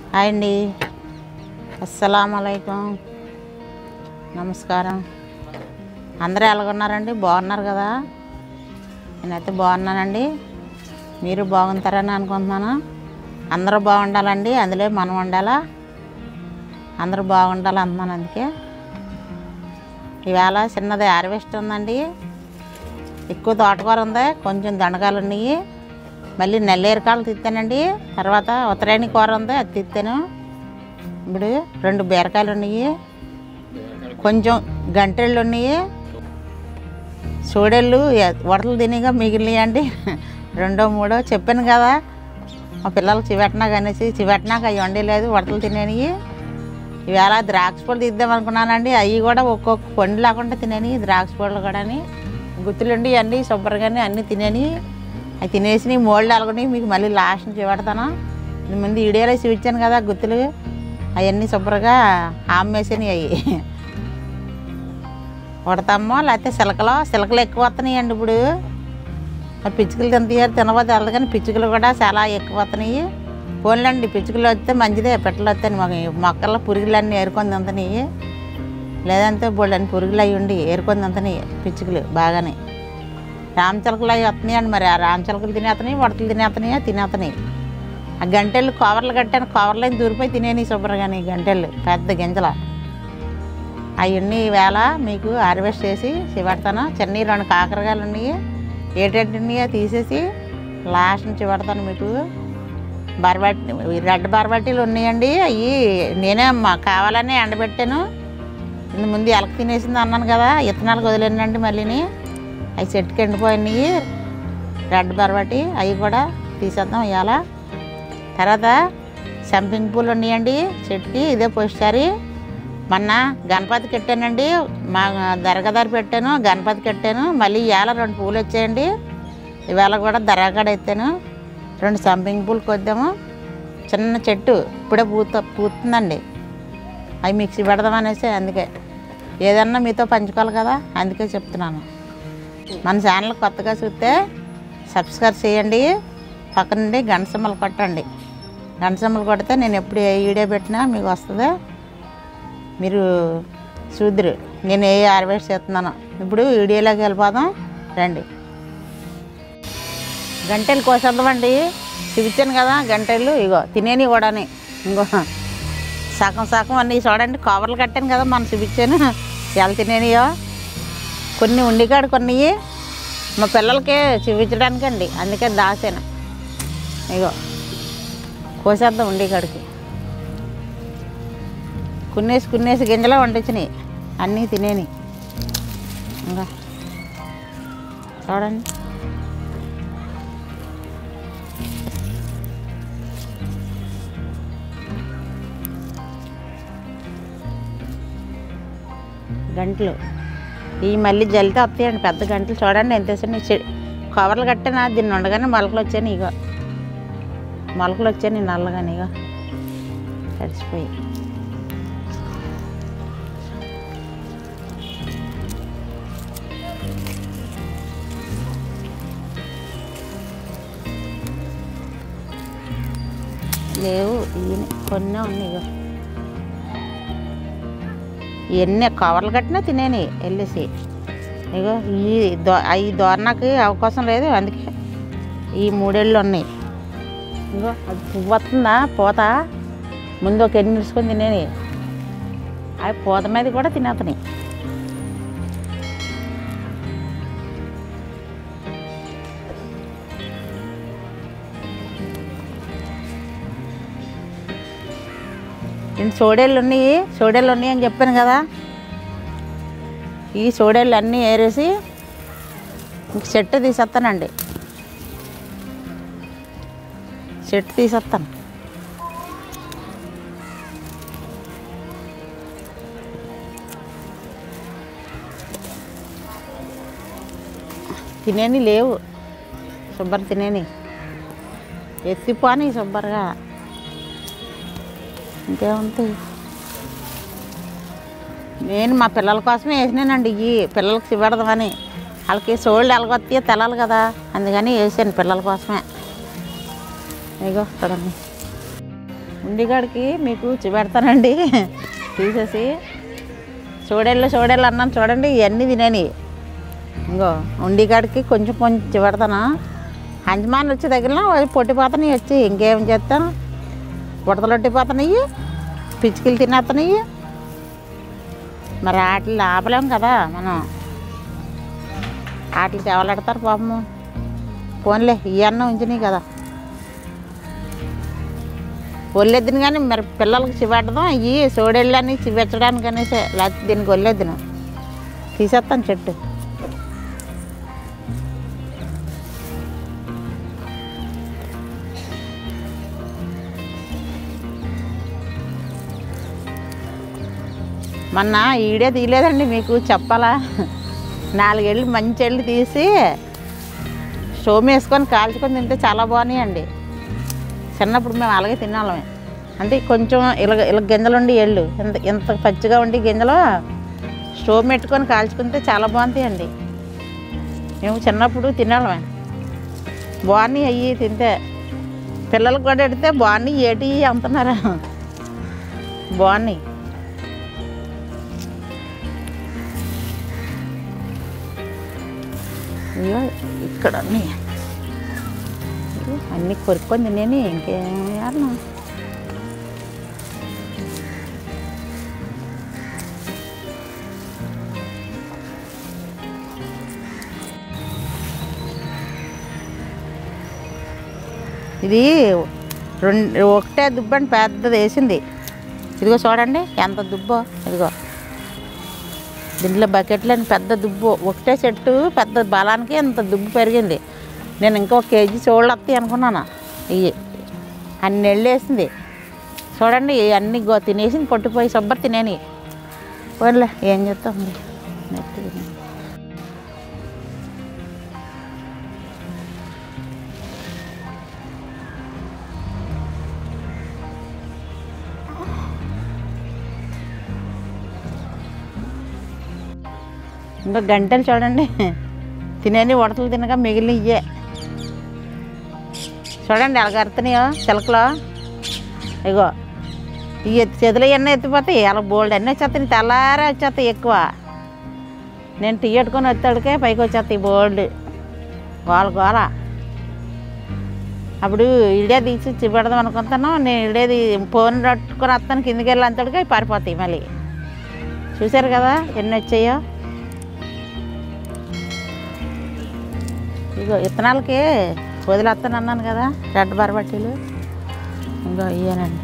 Hi అండి అస్సలం అయికం నమస్కారం అందరూ ఎలాగున్నారండి బాగున్నారు కదా నేనైతే బాగున్నానండి మీరు బాగుంటారని అనుకుంటున్నాను అందరూ బాగుండాలండి అందులో మనం ఉండాలా అందరూ బాగుండాలి అంటున్నాను అందుకే ఈవేళ చిన్నది హార్వెస్ట్ ఉందండి ఎక్కువ తోటకూర ఉంది కొంచెం దొండకాయలు ఉన్నాయి మళ్ళీ నల్లేరికాయలు తిత్తానండి తర్వాత ఉత్తరాయణి కూర ఉంది అది తిత్తాను ఇప్పుడు రెండు బీరకాయలు ఉన్నాయి కొంచెం గంటెళ్ళు ఉన్నాయి సోడెళ్ళు వడతలు తినిగా మిగిలినాయండి రెండో మూడో చెప్పాను కదా మా పిల్లలు చివెట్నాక అనేసి చివెట్నాక అవి వండలేదు వడతలు తినేవి ఈవేళ ద్రాక్ష పళ్ళు తీద్దాం అనుకున్నానండి అవి కూడా ఒక్కొక్క పండు లేకుండా తినేని ద్రాక్ష పళ్ళు కూడా గుత్తులుండి అన్నీ శుభ్రంగానే అన్నీ తినేని అవి తినేసి మోళ్ళు అలగని మీకు మళ్ళీ లాస్ట్ నుంచి పెడతాను ఇది ముందు ఈడేలో చూపించాను కదా గుత్తులు అవన్నీ శుభ్రంగా ఆమ్మేసినవి అవి ఉడతామో లేకపోతే సిలకలో సిలకలు ఎక్కువ వస్తున్నాయండి ఇప్పుడు మరి పిచ్చుకలు తింటారు తినబోతే వెళ్ళదు కానీ పిచ్చుకలు కూడా చాలా ఎక్కువ వస్తున్నాయి పోన్లండి పిచ్చుకలు వస్తే మంచిదే పెట్టలు వస్తాయి మాకు మొక్కల్లో పురుగులన్నీ ఏరుకొని తింటున్నాయి లేదంటే బోళ్ళని పురుగులు అవి ఉండి ఏరుకొని తింటున్నాయి పిచ్చుకలు బాగానే రామచిలకలు అవి వస్తున్నాయండి మరి ఆ రామచిలకలు తినేస్తున్నాయి వడతలు తినేస్తున్నాయి తినేస్తున్నాయి ఆ గంటెళ్ళు కవర్లు కట్టాను కవర్లని దూరిపోయి తినేని శుభ్రంగాని గంటెళ్ళు పెద్ద గింజల అవన్నీ ఈవేళ మీకు హార్వెస్ట్ చేసి చివడతాను చిన్న రెండు కాకరకాయలు ఉన్నాయి ఏటేంటి ఉన్నాయో తీసేసి లాస్ట్ నుంచి పెడతాను మీకు బరబట్టి రెడ్ బరబట్టీలు ఉన్నాయండి అవి నేనే మా కావాలని ఎండబెట్టాను ఇంత ముందు ఎలక తినేసింది అన్నాను కదా ఇత్తనాలకు వదిలేనండి మళ్ళీని అవి చెట్టుకి ఎండిపోయినాయి రెడ్ బరబట్టి అవి కూడా తీసేద్దాం ఇవాళ తర్వాత సంపింగ్ పూలు ఉన్నాయండి చెట్టుకి ఇదే పోసారి మొన్న గణపతి కట్టానండి మా దరగదార పెట్టాను గణపతి కట్టాను మళ్ళీ ఇవాళ రెండు పూలు వచ్చాయండి ఇవాళ కూడా దరగాడ ఎత్తాను రెండు సంపింగ్ పూలు కొద్దాము చిన్న చెట్టు ఇప్పుడే పూత పూతుందండి అవి మిక్సీ పెడదామనేసి అందుకే ఏదన్నా మీతో పంచుకోవాలి కదా అందుకే చెప్తున్నాను మన ఛానల్ కొత్తగా చూస్తే సబ్స్క్రైబ్ చేయండి పక్క నుండి గంటసమ్మలు కొట్టండి గంటసమ్మలు కొడితే నేను ఎప్పుడు ఏ వీడియో పెట్టినా మీకు వస్తుంది మీరు చూద్దరు నేను ఏ హార్వెస్ట్ చేస్తున్నాను ఇప్పుడు వీడియోలోకి వెళ్ళిపోదాం రండి గంటలు కోసేద్దామండి చూపించాను కదా గంటలు ఇగో తినేని కూడాని ఇంకో సగం సగం అన్నీ చూడండి కవర్లు కట్టాను కదా మనం చూపించాను ఎలా తినేనియో కొన్ని ఉండికాడు కొన్ని మా పిల్లలకి చూపించడానికండి అందుకే దాచాను ఇగో కోసేద్దాం ఉండికాడికి కున్నేసి కున్నేసి గింజలో వండించినాయి అన్నీ తినేని ఇంకా చూడండి గంటలు ఈ మళ్ళీ జల్లితే వస్తాయండి పెద్ద గంటలు చూడండి ఎంత వేసాను చె కవర్లు కట్టాను దీన్ని ఉండగానే మొలకలు వచ్చాను ఇగో మొలకలు వచ్చాను నల్లగానే ఇగో తడిసిపోయి లేవు ఈయన కొన్ని ఉన్నాయి ఇగో ఎన్ని కవర్లు కట్టినా తినేని వెళ్ళేసి ఇగో ఈ దో ఈ దోరణకి అవకాశం లేదు అందుకే ఈ మూడేళ్ళు ఉన్నాయి ఇగో అది పువ్వు వస్తుందా పూత ముందు ఒక ఎన్ని నిలుచుకొని తినేని అవి పూత మీద కూడా తినేతని రెండు సోడేళ్ళు ఉన్నాయి సోడేళ్ళు ఉన్నాయి అని చెప్పాను కదా ఈ సోడేళ్ళు అన్నీ ఏరేసి ఇంక చెట్టు తీసేస్తానండి చెట్టు తీసేస్తాను తినేని లేవు శుభ్ర తినేని ఎత్తిపోని శుభ్రగా ఇంకేముంటాయి నేను మా పిల్లల కోసమే వేసినానండి ఇవి పిల్లలకి చివడదామని వాళ్ళకి సోళ్ళు ఎలాగొస్తాయో తెలాలి కదా అందుకని వేసాను పిల్లల కోసమే ఇగో చూడండి ఉండిగాడికి మీకు చూపెడతానండి తీసేసి చూడేళ్ళు చూడేళ్ళు అన్నాను చూడండి ఇవన్నీ తినేని ఇంకో ఉండిగాడికి కొంచెం కొంచెం చూపెడతాను హంజమాన్ వచ్చి దగ్గర పొట్టిపోతున్నాయి వచ్చి ఇంకేం చేస్తాను ఉడతలు ఒట్టిపోతున్నాయి పిచ్చికిలు తినేస్తున్నాయి మరి వాటిని ఆపలేం కదా మనం వాటికి ఎవలాడతారు పాపము పోన్లే ఇవన్నీ ఉంచినాయి కదా ఒళ్ళెద్దును కానీ మరి పిల్లలకి చివెట్టడం ఇవి సోడెళ్ళని చివెచ్చడానికి అనేసి లేకపోతే దీనికి ఒళ్ళెద్దును తీసేస్తాను చెట్టు మొన్న ఈడే తీయలేదండి మీకు చెప్పాలా నాలుగేళ్ళు మంచి ఎళ్ళు తీసి స్టోమ్ వేసుకొని కాల్చుకొని తింటే చాలా బాగున్నాయండి చిన్నప్పుడు మేము అలాగే తినాలమే అంటే కొంచెం ఇలా ఇలా గింజలు ఉండి ఎళ్ళు ఇంత ఇంత పచ్చిగా ఉండి గింజలు స్టోవ్ పెట్టుకొని కాల్చుకుంటే చాలా బాగుంటాయండి మేము చిన్నప్పుడు తినాలమే బాగున్నాయి అయ్యి తింటే పిల్లలకు కూడా ఎడితే బాగున్నాయి ఏటి అమ్ముతున్నారా బాగున్నాయి అయ్యో ఇక్కడ అన్నీ ఇదిగో అన్నీ కొరుక్కొని తినేని ఇంకేం వేయాలనా ఇది రెండు ఒకటే దుబ్బని పెద్దది వేసింది ఇదిగో చూడండి ఎంత దుబ్బో ఇదిగో దీంట్లో బకెట్లని పెద్ద దుబ్బు ఒకటే చెట్టు పెద్ద బలానికి ఇంత దుబ్బు పెరిగింది నేను ఇంకో కేజీ చూడలు వస్తాయి అనుకున్నాను ఇవి అన్ని నెళ్ళు వేసింది చూడండి అన్ని గో తినేసింది పొట్టిపోయి సబ్బర్ తినేని పోన్లే ఏం చేస్తాం మరి నెత్తి తిని. ఇంకా గంటలు చూడండి తినేని ఉడతలు తినగా మిగిలిన ఇయ్యే చూడండి ఎలాగరుతున్నాయో చిలకలో ఇగో ఈ ఎత్తి చేతులు ఇవన్నీ ఎత్తిపోతాయి అలా బోల్డ్ అన్నీ వచ్చేస్తాయి తెల్లారే వచ్చేస్తాయి ఎక్కువ నేను టీ పెట్టుకొని వచ్చాడికే పైకి వచ్చేస్తాయి బోల్డ్ గోల గోల అప్పుడు ఇడే తీసి చిపెడదాం అనుకుంటాను నేను ఇడేది ఫోన్ పట్టుకొని వస్తాను కిందికి వెళ్ళి అంతటికి పారిపోతాయి మళ్ళీ చూశారు కదా ఎన్ని వచ్చాయో ఇగో విత్తనాలకి వదిలేస్తాను అన్నాను కదా రెడ్ బరబట్టీలు ఇంకో ఇయ్యానండి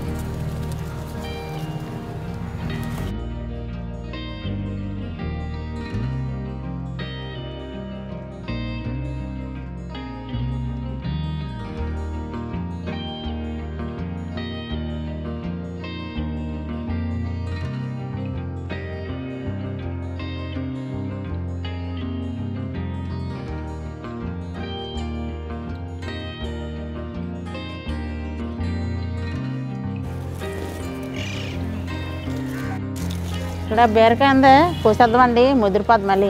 ఇక్కడ బీరకాయ ఉంది కోసేద్దామండి ముదిరిపోద్ది మళ్ళీ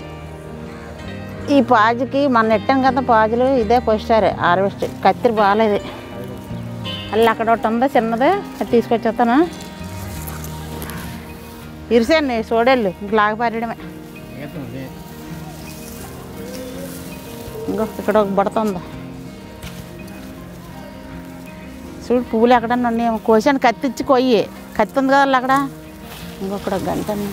ఈ పాజుకి మన నెట్టాం కదా పాజులు ఇదే పోసారు హార్వెస్ట్ కత్తిరి బాగాలేదు అల్లి అక్కడ ఒకటి ఉందా చిన్నది అది తీసుకొచ్చేస్తాను ఇరిసేయండి చూడేళ్ళు ఇంక లాగపారేయడమే ఇంకో ఇక్కడ ఒక బుడత ఉంది చూడు పువ్వులు ఎక్కడన్నా ఉన్నాయేమో కోసాను కత్తి ఇచ్చి కొయ్యి కత్తి ఉంది కదా అక్కడ ఇంకొకటి ఒక గంట ఉంది.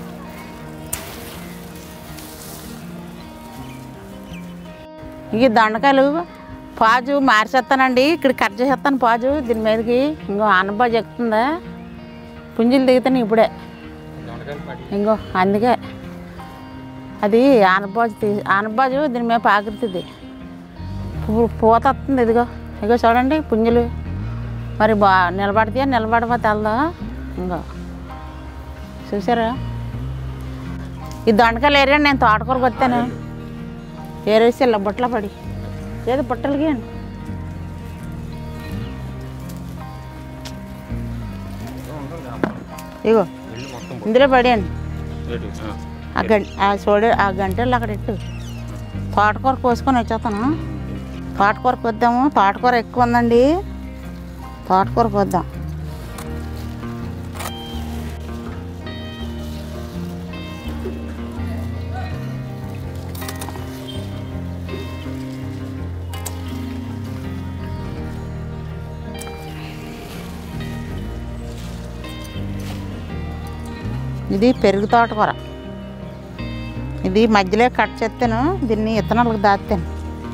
ఇవి దొండకాయలు పాజు మార్చేస్తానండి ఇక్కడ కట్ చేసేస్తాను పాజు దీని మీదకి ఇంకో ఆనబాజు ఎక్కుతుందా పుంజులు దిగుతాను ఇప్పుడే ఇంకో అందుకే అది ఆనబాజు తీ ఆనబాజు దీని మీద పాకుతుంది పూ- పూత వస్తుంది ఇదిగో ఇదిగో చూడండి పుంజులు మరి బా నిలబడితే నిలబడిపోతే వెళ్దా ఇంకో చూసారా ఈ దొండకాయలు ఏరండి నేను తోటకూరకు వచ్చాను ఏరేసి ఇలా బుట్టలో పడి ఏదో బుట్టలకి అండి ఇగో ఇందులో పడేయండి ఆ గంట ఆ చూడ ఆ గంటలు అక్కడ ఎట్టు తోటకూర కోసుకొని వచ్చేస్తాను తోటకూరకు వద్దాము తోటకూర ఎక్కువ ఉందండి తోటకూర పోద్దాం ఇది పెరుగు తోటకూర ఇది మధ్యలో కట్ చేస్తాను దీన్ని ఇత్తనాలకు దాస్తాను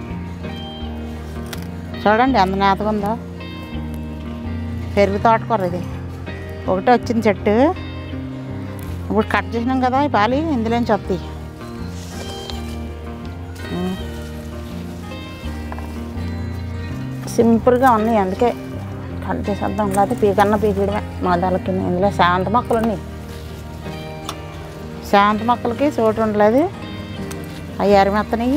చూడండి ఎంత నేతగా ఉందో పెరుగు తోటకూర ఇది ఒకటే వచ్చింది చెట్టు ఇప్పుడు కట్ చేసినాం కదా ఈ పాలి ఇందులోంచి వస్తాయి ఉం. సింపుల్గా ఉన్నాయి అందుకే కట్ చేసేద్దాం లేకపోతే పీకన్న పీకడమే మొదలకి ఇందులో శాంత మొక్కలు ఉన్నాయి శాంత మొక్కలకి చోటు ఉండలేదు అవి అరిమెత్తనవి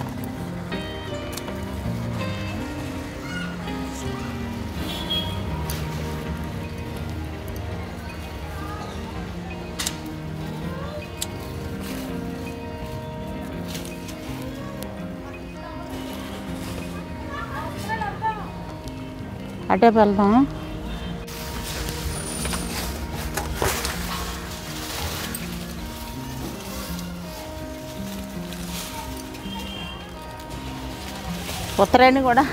అటే వెళ్దాం ఉత్తరాయణి కూడా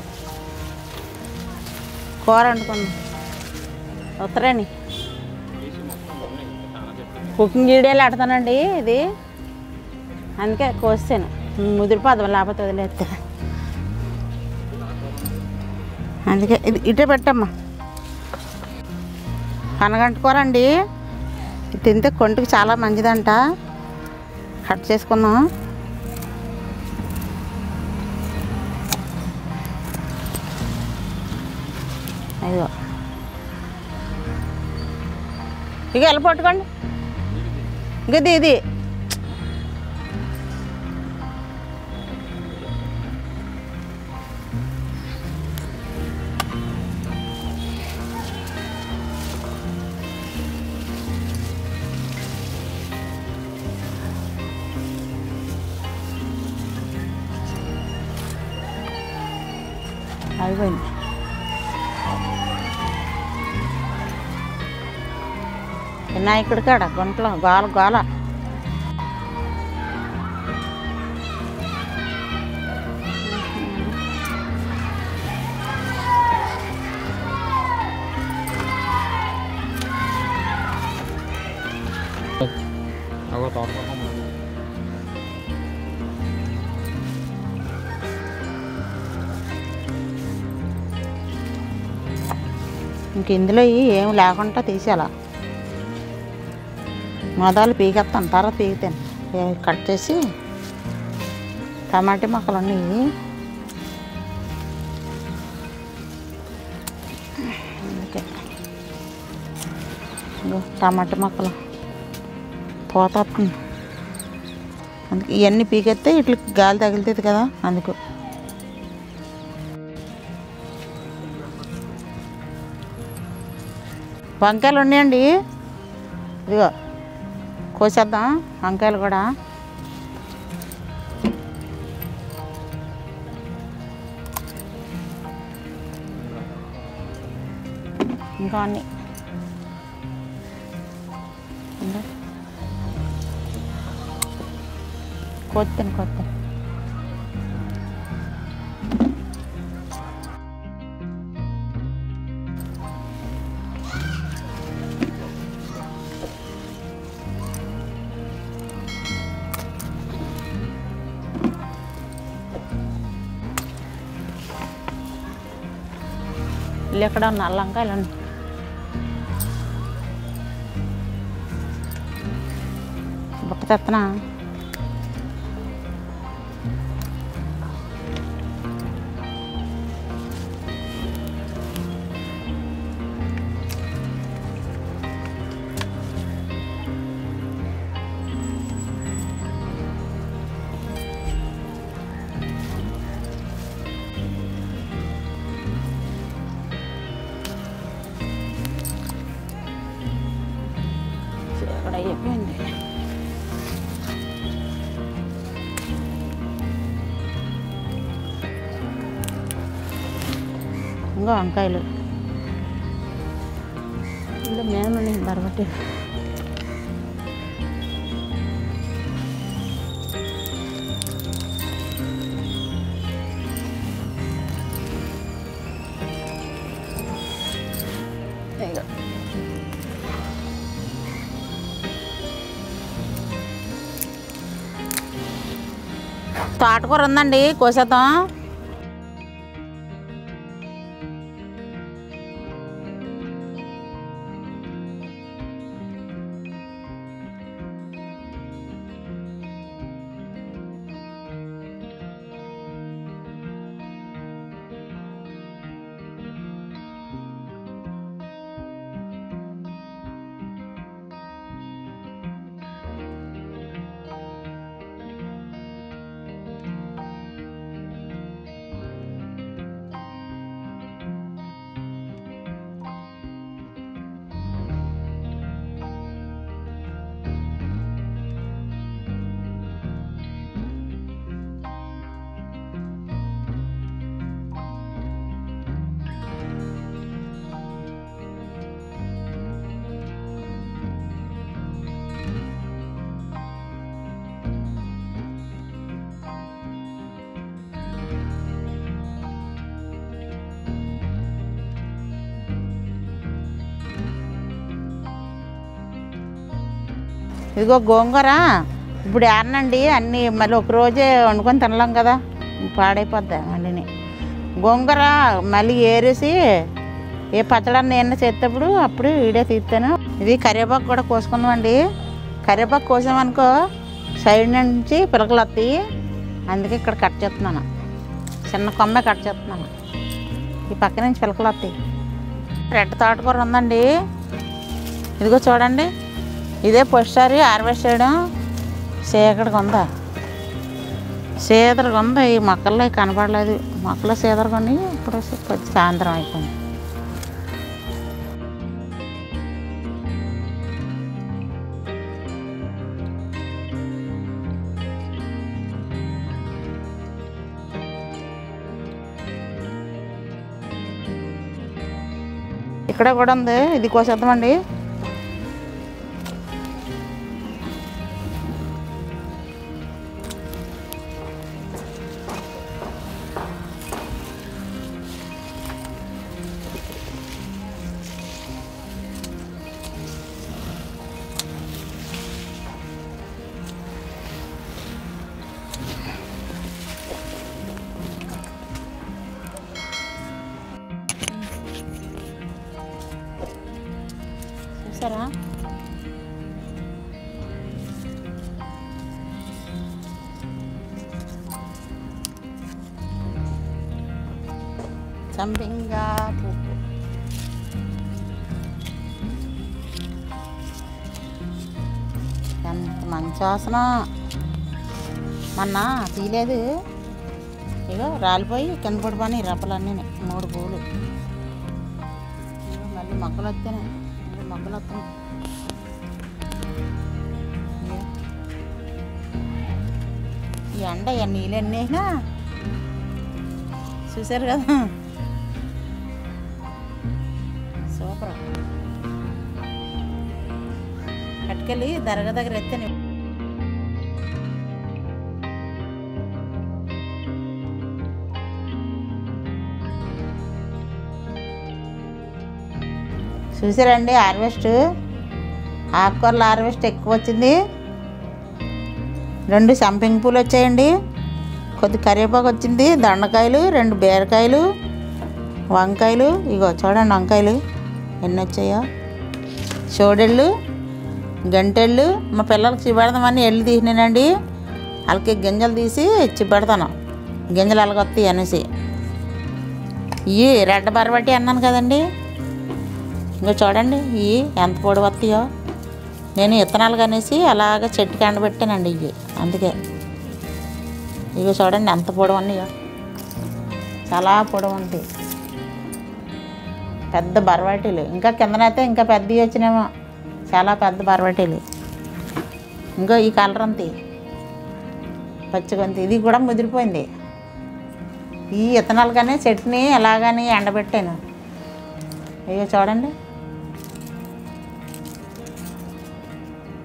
కూర వండుకుందాం ఉత్తరాయణి కుకింగ్ వీడియోలు ఆడతానండి ఇది అందుకే కోసాను ముదిరిపోదాం లేకపోతే వదిలేస్తే అందుకే ఇది ఇటే పెట్టమ్మా పనగంట కూర అండి ఇది తింటే కొంటికి చాలా మంచిదంట కట్ చేసుకుందాం అయ్యో ఇక వెళ్ళి పట్టుకోండి ఇది ఇది అయిపోయింది వినాయకుడి కాడ గుంటలో గోల గోల అగో తోటకూర ఇంక ఇందులో ఇవి ఏం లేకుండా తీసేయాల మొదలు పీకేస్తాను తర్వాత పీకుతాను ఏ కట్ చేసి టమాటా మొక్కలు ఉన్నాయి అందుకే ఇదిగో టమాటా మొక్కలు పోత వస్తుంది అందుకే ఇవన్నీ పీకెత్తే ఇట్లా గాలి తగులుతుంది కదా అందుకు వంకాయలు ఉన్నాయండి ఇదిగో కోసేద్దాం వంకాయలు కూడా ఇంకా అన్ని ఇంకా కొత్తాను కొత్తాను ఇల్లు ఎక్కడ ఉన్న లంకాయలు ఉన్నాయి బుక్క తెత్తనా ఇక్కడ అయిపోయింది ఇంకా వంకాయలు నేను నీ బరబట్టి ఇదిగో. తోటకూర ఉందండి కోసేద్దాం ఇదిగో గోంగూర ఇప్పుడు ఏరనండి అన్నీ మళ్ళీ ఒక రోజే వండుకొని తినలేం కదా పాడైపోద్ది మళ్ళీని గోంగూర మళ్ళీ ఏరేసి ఏ పచ్చడన్న నేను చేసేటప్పుడు అప్పుడు వీడియో తీస్తాను ఇది కరివేపాకు కూడా కోసుకుందామండి కరివేపాకు కోసామనుకో సైడ్ నుంచి పిలకలు వస్తాయి అందుకే ఇక్కడ కట్ చేస్తున్నాను చిన్న కొమ్మే కట్ చేస్తున్నాను ఈ పక్క నుంచి పిలకలు వస్తాయి రెడ్ తోటకూర ఉందండి ఇదిగో చూడండి ఇదే పొస్టారి హార్వెస్ట్ చేయడం చీకటిగా ఉందా సీదరగా ఉంది ఈ మొక్కల్లో కనపడలేదు మొక్కలు సీదరగా ఉన్నాయి ఇప్పుడు కొద్ది సాయంత్రం అయిపోయింది ఇక్కడ కూడా ఉంది ఇది కోసేద్దామండి చూసారా సంపింగా పువ్వు ఎంత మంచి వాసన మొన్న తీయలేదు ఇగో రాలిపోయి కింద పడిపోయి రప్పలన్నీ మూడు పువ్వులు ఇగో మళ్ళీ మొక్కలు వస్తేనే ఇగో మొక్కలు వస్తున్నాయి ఇగో. ఈ ఎండ ఈ నీళ్ళు ఎన్ని వేసినా చూసారు కదా సూపర్ పట్టుకెళ్ళి దర్గా దగ్గర ఎత్తాను చూసారండి హార్వెస్ట్ ఆకుకూరల హార్వెస్ట్ ఎక్కువ వచ్చింది రెండు సంపింగ్ పూలు వచ్చాయండి కొద్ది కరివేపాకు వచ్చింది దొండకాయలు రెండు బీరకాయలు వంకాయలు ఇగో చూడండి వంకాయలు ఎన్ని వచ్చాయో చూడెళ్ళు గంటెళ్ళు మా పిల్లలకి చిబెడదామని ఎళ్ళు తీసినానండి వాళ్ళకి గింజలు తీసి చిబెడతాను గింజలు అలాగొస్తాయి అనేసి ఇవి రెడ్ బరబట్టి అన్నాను కదండి ఇంకా చూడండి ఇవి ఎంత పొడి వస్తాయో నేను విత్తనాలు కనేసి అలాగ చెట్టుకి ఎండబెట్టానండి ఇవి అందుకే ఇవి చూడండి ఎంత పొడవు ఉన్నాయో చాలా పొడవు ఉంటాయి పెద్ద బరవాటీలు ఇంకా కిందనైతే ఇంకా పెద్దవి వచ్చినాయేమో చాలా పెద్ద బరవాటీలు ఇంకో ఈ కలర్ అంతే పచ్చిగొంతి ఇది కూడా ముదిరిపోయింది ఈ విత్తనాలు కానీ చట్నీ ఎలాగని ఎండబెట్టాను ఇక చూడండి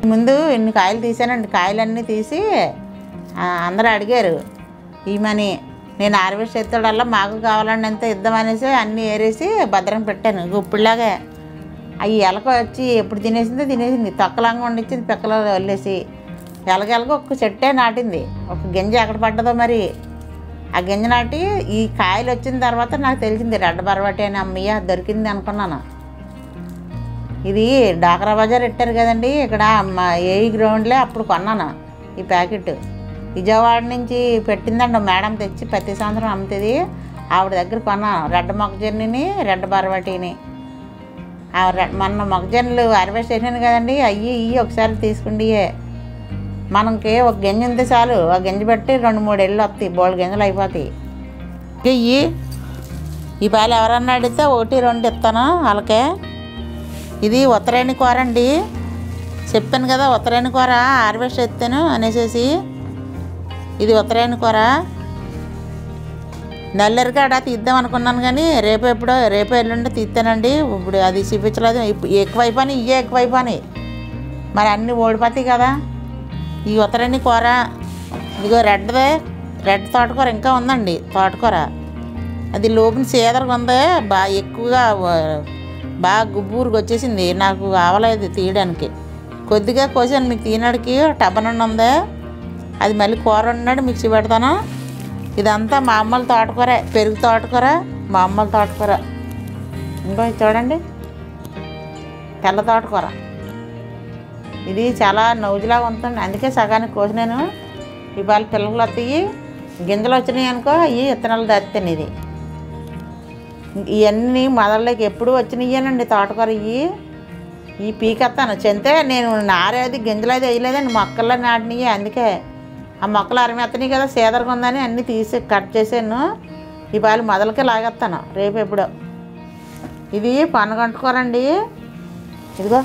ముందు ఇన్ని కాయలు తీసానండి కాయలన్నీ తీసి ఆ, అందరూ అడిగారు ఈమని నేను హార్వెస్ట్ చేస్తాడల్లా మాకు కావాలండి అంతే ఇద్దామనేసి అన్నీ ఏరేసి భద్రం పెట్టాను గుప్పిడిలాగా అవి ఎలక వచ్చి ఎప్పుడు తినేసిందో తినేసింది తొక్కలాగా వండించింది పిక్కలో వదిలేసి ఎలగెలక ఒక్క చెట్టే నాటింది ఒక గింజ ఎక్కడ పడ్డదో మరి ఆ గింజ నాటి ఈ కాయలు వచ్చిన తర్వాత నాకు తెలిసింది రెడ్ బరవాటి అని అమ్మయ్య దొరికింది అనుకున్నాను ఇది డాకరా బజార్ పెట్టారు కదండి ఇక్కడ మా ఏ గ్రౌండ్లే అప్పుడు కొన్నాను ఈ ప్యాకెట్ విజయవాడ నుంచి పెట్టిందండి ఓ మేడం తెచ్చి ప్రతి సంవత్సరం అమ్ముతుంది ఆవిడ దగ్గర కొన్నాను రెడ్ మొక్కజొన్నని రెడ్ బరవటిని ఆ రెడ్ మొన్న మొక్కజొన్నలు హార్వెస్ట్ చేసాను కదండి అయ్యి ఇవి ఒకసారి తీసుకుండి మనకి ఒక గింజ ఉంటే చాలు ఆ గింజ పెట్టి రెండు మూడు ఎళ్ళు వస్తాయి బోల్ గింజలు అయిపోతాయి ఇవి ఈ పాలు ఎవరన్నా అడిగితే ఒకటి రెండు ఇస్తాను వాళ్ళకే ఇది ఉత్తరాయణి కూర అండి చెప్పాను కదా ఉత్తరాయణి కూర హార్వెస్ట్ ఎత్తాను అనేసేసి ఇది ఉత్తరాయణి కూర నల్లరికాడ తీద్దాం అనుకున్నాను కానీ రేపు ఎప్పుడో రేపు ఎల్లుండి తీస్తానండి ఇప్పుడు అది చూపించలేదు ఇప్పు- ఎక్కువ అయిపోయి ఇవే ఎక్కువ అయిపోయి మరి అన్నీ ఓడిపోతాయి కదా ఈ ఉత్తరాయణి కూర ఇదిగో రెడ్దే రెడ్ తోటకూర ఇంకా ఉందండి తోటకూర అది లోపల సీదరగా ఉంది బాగా ఎక్కువగా వ- బాగా గుబ్బూరుకు వచ్చేసింది నాకు కావలేదు తీయడానికి కొద్దిగా కోసాను మీకు తీయడానికి టబ్బనండి ఉంది అది మళ్ళీ కూర ఉన్నాడు మిక్సీ పెడతాను ఇదంతా మా అమ్మల తోటకూర పెరుగు తోటకూర మా అమ్మల తోటకూర ఇంకో ఇది చూడండి తెల్ల తోటకూర ఇది చాలా నౌజులాగా ఉంటుంది అందుకే సగానికి కోసినాను ఇవాళ పిల్లలు వస్తాయి గింజలు వచ్చినాయి అనుకో అవి విత్తనాలు దాస్తాను ఇది ఇవన్నీ మొదలకి ఎప్పుడు వచ్చినాయేనండి తోటకూర ఇవి ఈ పీకెత్తాను చెంతే నేను నారేది గింజలు అది వేయలేదండి మొక్కల్లో నాటినవి అందుకే ఆ మొక్కలు అరమెత్తనాయి కదా సీదరగా ఉందని అన్నీ తీసి కట్ చేసాను ఇవాళ మొదలకే లాగేస్తాను రేపు ఎప్పుడో ఇది పనగంటుకోరండి ఇదిగో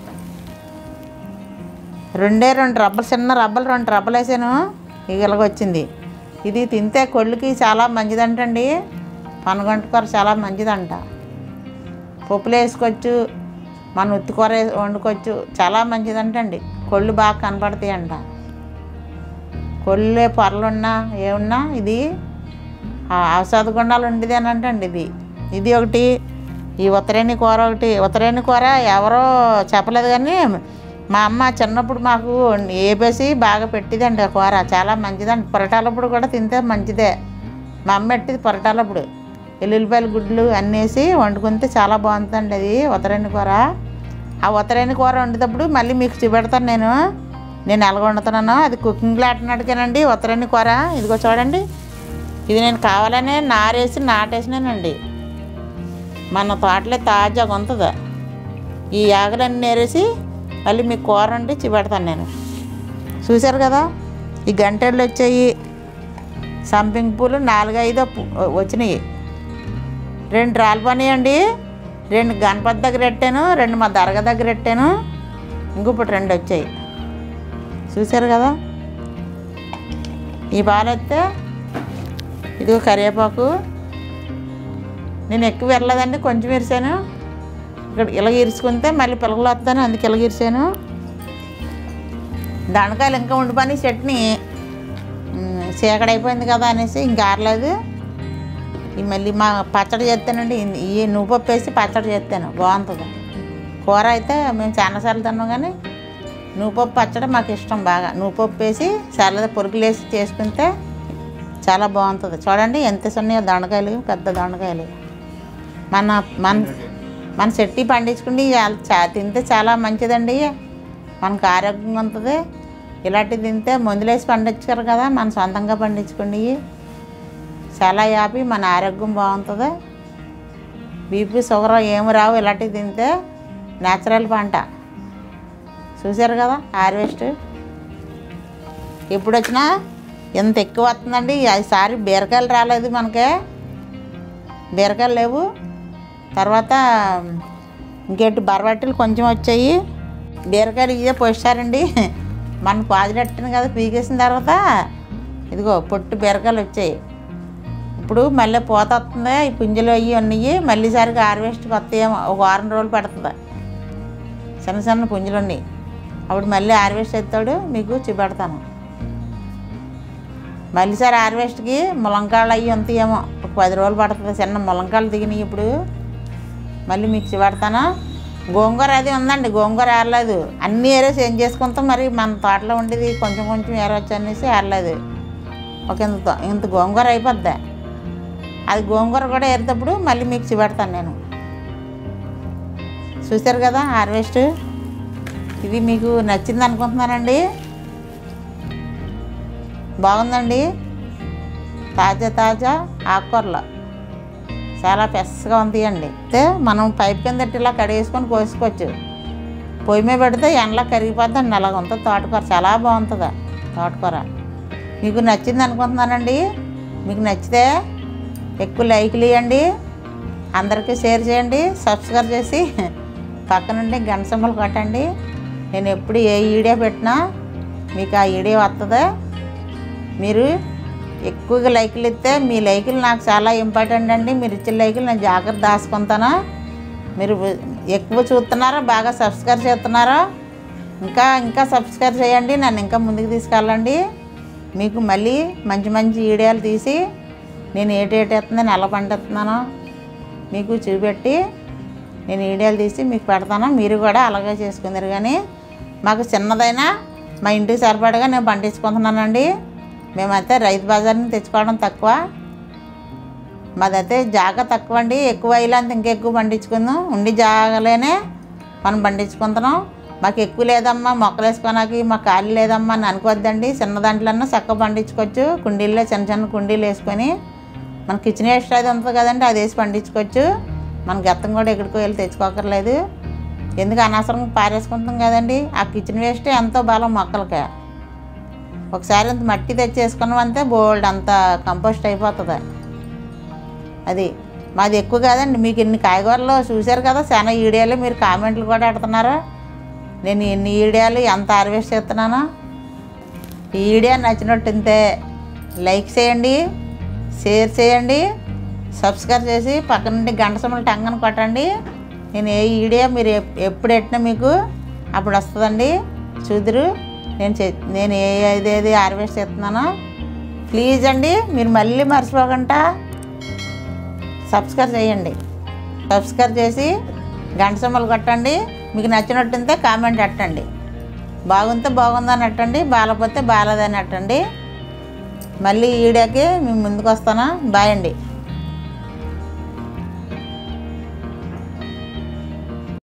రెండే రెండు రబ్బలు చిన్న రబ్బలు రెండు రబ్బలు వేసాను ఇలాగ వచ్చింది ఇది తింటే కొళ్ళుకి చాలా మంచిదంటండి పనగంటుకూర చాలా మంచిదంట పప్పులు వేసుకోవచ్చు మనం ఉత్తికూర వేసి వండుకోవచ్చు చాలా మంచిదంటండి కొళ్ళు బాగా కనపడతాయి అంట కొళ్ళే పొరలున్నా ఏమున్నా ఇది ఆ ఔషధ గుండాలు ఉండేదేనంటండి ఇది ఇది ఒకటి ఈ ఉత్తరేణి కూర ఒకటి ఉత్తరేణి కూర ఎవరో చెప్పలేదు కానీ మా అమ్మ చిన్నప్పుడు మాకు ఏపేసి బాగా పెట్టిదండి ఆ కూర చాలా మంచిదండి పొరటాలప్పుడు కూడా తింటే మంచిదే మా అమ్మ పెట్టింది పొరటాలప్పుడు ఎల్లుల్లిపాయల గుడ్లు అన్నేసి వండుకుంటే చాలా బాగుంటుందండి అది ఉత్తరేణి కూర ఆ ఉత్తరేణి కూర వండేటప్పుడు మళ్ళీ మీకు చూపెడతాను నేను నేను ఎలాగ వండుతున్నానో అది కుకింగ్లో ఆటినాటికేనండి ఉత్తరేణి కూర ఇదిగో చూడండి ఇది నేను కావాలనే నారేసి నాటేసినానండి మన తోటలో తాజాగా ఉంటుంది ఈ ఆగలన్నీ నేరేసి మళ్ళీ మీకు కూర వండి చూపెడతాను నేను చూశారు కదా ఈ గంటలు వచ్చాయి సంపింగ్ పూలు నాలుగైదు పు- వచ్చినాయి రెండు రాలిపోయినాయండి రెండు గణపతి దగ్గర పెట్టాను రెండు మా దర్గా దగ్గర పెట్టాను ఇంక ఇప్పుడు రెండు వచ్చాయి చూశారు కదా ఈ పాలు వస్తే ఇదిగో కరివేపాకు నేను ఎక్కువ వెళ్ళలేదండి కొంచెం ఇరిసాను ఇక్కడ ఇలా ఇరుచుకుంటే మళ్ళీ పిల్లలు వస్తాను అందుకే ఇలా ఇరిసాను దణకాయలు ఇంకా ఉండిపోయి చట్నీ ఉమ్, చీకడైపోయింది కదా అనేసి ఇంకా ఆరలేదు ఈ మళ్ళీ మా పచ్చడి చేస్తానండి ఈ- ఈ నువ్వుపప్పు వేసి పచ్చడి చేస్తాను బాగుంటుంది కూర అయితే మేము చాలాసార్లు తిన్నాం కానీ నువ్వుపప్పు పచ్చడి మాకు ఇష్టం బాగా నువ్వుపప్పు వేసి చల్లద పొరుగులు వేసి చేసుకుంటే చాలా బాగుంటుంది చూడండి ఎంత ఉన్నాయో దొండకాయలు పెద్ద దొండకాయలు మన మన మన చెట్టి పండించుకుని చాలా- చా తింటే చాలా మంచిదండి మనకు ఆరోగ్యంగా ఉంటుంది ఇలాంటివి తింటే మందులేసి పండించారు కదా మన సొంతంగా పండించుకుని చాలా యాపి మన ఆరోగ్యం బాగుంటుంది బీపీ షుగర్ ఏమి రావు ఇలాంటివి తింటే నేచురల్ పంట చూశారు కదా హార్వెస్ట్ ఎప్పుడు వచ్చినా ఎంత ఎక్కువ వస్తుందండి ఈసారి బీరకాయలు రాలేదు మనకి బీరకాయలు లేవు తర్వాత ఇంకేంటి బరబట్టలు కొంచెం వచ్చాయి బీరకాయలు ఇదే పోసారండి మన పాజినెట్టిన కదా పీకేసిన తర్వాత ఇదిగో పొట్టు బీరకాయలు వచ్చాయి ఇప్పుడు మళ్ళీ పూత వస్తుంది ఈ పుంజలు అవి ఉన్నాయి మళ్ళీ సరిగా హార్వెస్ట్కి వస్తాయేమో ఒక వారం రోజులు పడుతుంది చిన్న చిన్న పుంజలు ఉన్నాయి అప్పుడు మళ్ళీ హార్వెస్ట్ ఎత్తాడు మీకు చూపెడతాను మళ్ళీ సార్ హార్వెస్ట్కి ములంకాళ్ళు అయ్యి ఉంటాయేమో ఒక పది రోజులు పడుతుంది చిన్న ములంకాళ్ళు దిగినాయి ఇప్పుడు మళ్ళీ మీకు చూపెడతాను గోంగూర అది ఉందండి గోంగూర ఏరలేదు అన్ని ఏరేసి ఏం చేసుకుంటాం మరి మన తోటలో ఉండేది కొంచెం కొంచెం ఏరవచ్చు అనేసి ఏరలేదు ఒక ఇంత తో- ఇంత గోంగూర అయిపోద్ది అది గోంగూర కూడా ఏరేటప్పుడు మళ్ళీ మీకు చూపెడతాను నేను చూశారు కదా హార్వెస్ట్ ఇది మీకు నచ్చింది అనుకుంటున్నానండి బాగుందండి తాజా తాజా ఆకుకూరలు చాలా పెద్దగా ఉంటాయండి అయితే మనం పైప్ కింద పెట్టి ఇలా కడిగేసుకొని కోసుకోవచ్చు పొయ్యి మీద పెడితే ఎండలో కరిగిపోద్దండి అలాగ ఉంటుంది తోటకూర చాలా బాగుంటుంది తోటకూర మీకు నచ్చింది అనుకుంటున్నానండి మీకు నచ్చితే ఎక్కువ లైక్లు ఇవ్వండి అందరికీ షేర్ చేయండి సబ్స్క్రైబ్ చేసి పక్కనుండి గంట సింబల్ కొట్టండి నేను ఎప్పుడు ఏ వీడియో పెట్టినా మీకు ఆ వీడియో వస్తుంది మీరు ఎక్కువగా లైకులు ఇస్తే మీ లైకులు నాకు చాలా ఇంపార్టెంట్ అండి మీరు ఇచ్చిన లైకులు నేను జాగ్రత్త దాచుకుంటాను మీరు ఎక్కువ చూస్తున్నారా బాగా సబ్స్క్రైబ్ చేస్తున్నారా ఇంకా ఇంకా సబ్స్క్రైబ్ చేయండి నన్ను ఇంకా ముందుకు తీసుకెళ్ళండి మీకు మళ్ళీ మంచి మంచి వీడియోలు తీసి నేను ఏటేటి ఎత్తుందని ఎలా పండిస్తున్నానో మీకు చూపెట్టి నేను వీడియోలు తీసి మీకు పెడతాను మీరు కూడా అలాగే చేసుకుందరు కానీ మాకు చిన్నదైనా మా ఇంటికి సరిపడగా నేను పండించుకుంటున్నానండి మేమైతే రైతు బజార్ని తెచ్చుకోవడం తక్కువ మాదైతే జాగా తక్కువ అండి ఎక్కువ అయ్యేంత ఇంకెక్కువ పండించుకుందాం ఉండి జాగలేనే మనం పండించుకుంటున్నాం మాకు ఎక్కువ లేదమ్మా మొక్కలు వేసుకోడానికి మాకు ఖాళీ లేదమ్మా అని అనుకోవద్దండి చిన్న దాంట్లోనే చక్కగా పండించుకోవచ్చు కుండీల్లో చిన్న చిన్న కుండీలు వేసుకొని మన కిచెన్ వేస్ట్ అది ఉంటుంది కదండి అది వేసి పండించుకోవచ్చు మన గత్తం కూడా ఎక్కడికో వెళ్ళి తెచ్చుకోకర్లేదు ఎందుకు అనవసరంగా పారేసుకుంటాం కదండి ఆ కిచెన్ వేస్ట్ ఎంతో బలం మొక్కలకి ఒకసారి ఇంత మట్టి తెచ్చేసుకున్నామంటే బోల్డ్ అంత కంపోస్ట్ అయిపోతుంది అది మాది ఎక్కువ కాదండి మీకు ఇన్ని కాయగూరలు చూశారు కదా చాలా ఈడియాలు మీరు కామెంట్లు కూడా పెడుతున్నారు నేను ఎన్ని ఈడియాలు ఎంత హార్వెస్ట్ చేస్తున్నానో ఈ వీడియో నచ్చినట్టుంటే లైక్ చేయండి షేర్ చేయండి సబ్స్క్రైబ్ చేసి పక్క నుండి గంట సొమ్మలు టంగని కొట్టండి నేను ఏ వీడియో మీరు ఎప్- ఎప్పుడు పెట్టినా మీకు అప్పుడు వస్తుందండి చూదురు నేను చే నేను ఏ ఏదేది హార్వెస్ట్ చేస్తున్నానో ప్లీజ్ అండి మీరు మళ్ళీ మర్చిపోకుండా సబ్స్క్రైబ్ చేయండి సబ్స్క్రైబ్ చేసి గంట సొమ్మలు కొట్టండి మీకు నచ్చినట్టుంటే కామెంట్ పెట్టండి బాగుంటే బాగుందని అట్టండి బాగాలేకపోతే బాగాలేదని అట్టండి మళ్ళీ ఈడకి మేము ముందుకు వస్తాను బాయ్ అండి